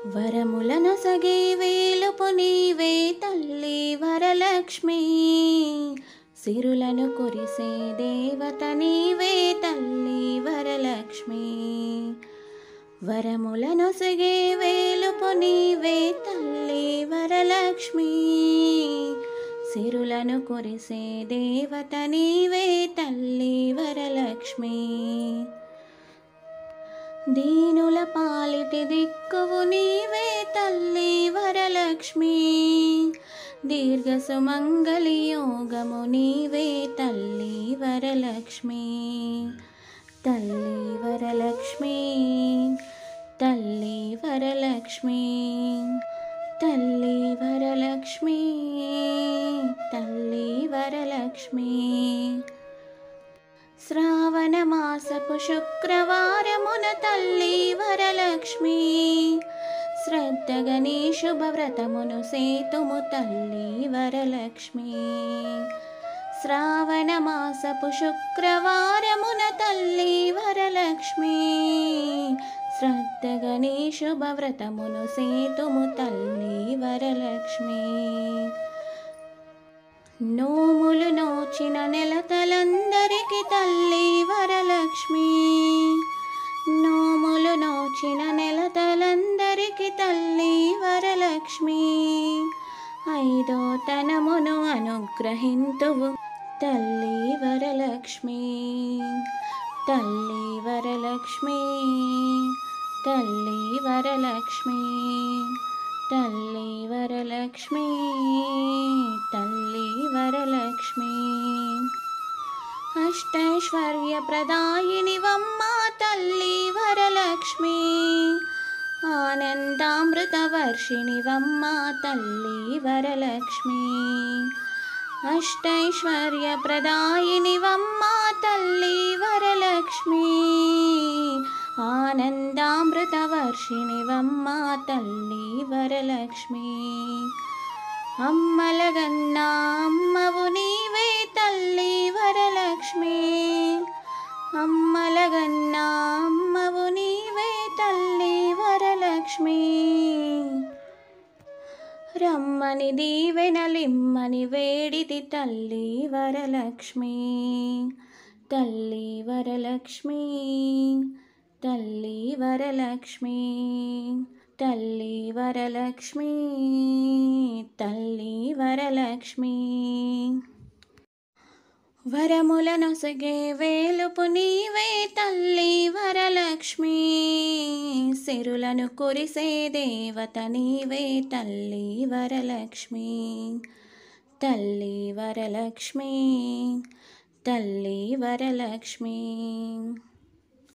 వరములను సగే వేలుపు నీవే తల్లి వరలక్ష్మి సిరులను కురిసే దేవత నీవే తల్లి వరలక్ష్మి వరములను సగే వేలుపు నీవే తల్లి వరలక్ష్మి సిరులను కురిసే దేవత నీవే తల్లి వరలక్ష్మి దీనుల పాలిటి దిక్కువు నీవే తల్లి వరలక్ష్మి దీర్ఘ సుమంగళి యోగము నీవే తల్లి వరలక్ష్మి తల్లి వరలక్ష్మి తల్లి వరలక్ష్మి తల్లి వరలక్ష్మి తల్లి వరలక్ష్మి శ్రావణ మాసపు శుక్రవారమున తల్లి వరలక్ష్మి శ్రద్ధగని శుభవ్రతమును సేతుము తల్లి వరలక్ష్మి శ్రావణ మాసపు శుక్రవారమున తల్లి వరలక్ష్మి శ్రద్ధగని శుభవ్రతమును సేతుము తల్లి వరలక్ష్మి నోములు నోచిన నెలతలందరికి తల్లి వరలక్ష్మి నోములు నోచిన నెలతలందరికి తల్లి వరలక్ష్మి ఐదో తనమును అనుగ్రహింతువు తల్లి వరలక్ష్మి తల్లి వరలక్ష్మి తల్లి వరలక్ష్మి తల్లి వరలక్ష్మి తల్లి వరలక్ష్మి అష్టైశ్వర్య ప్రదాయిని వమ్మ తల్లి వరలక్ష్మి ఆనందామృత వర్షిణి వమ్మ తల్లి వరలక్ష్మి అష్టైశ్వర్య ప్రదాయిని వమ్మ తల్లి వరలక్ష్మి ఆనందామృత వర్షిణి వమ్మ తల్లి వరలక్ష్మి అమ్మలగన్న అమ్మవు నీవే తల్లి వరలక్ష్మి అమ్మలగన్న అమ్మవు నీవే తల్లి వరలక్ష్మి రమ్మని దీవెనలిమ్మని వేడితి తల్లి వరలక్ష్మి తల్లి వరలక్ష్మి తల్లి వరలక్ష్మి తల్లి వరలక్ష్మి తల్లి వరలక్ష్మి వరములను సగే వేలుపు నీవే తల్లి వరలక్ష్మి సిరులను కురిసే దేవత నీవే తల్లి వరలక్ష్మి తల్లి వరలక్ష్మి తల్లి వరలక్ష్మి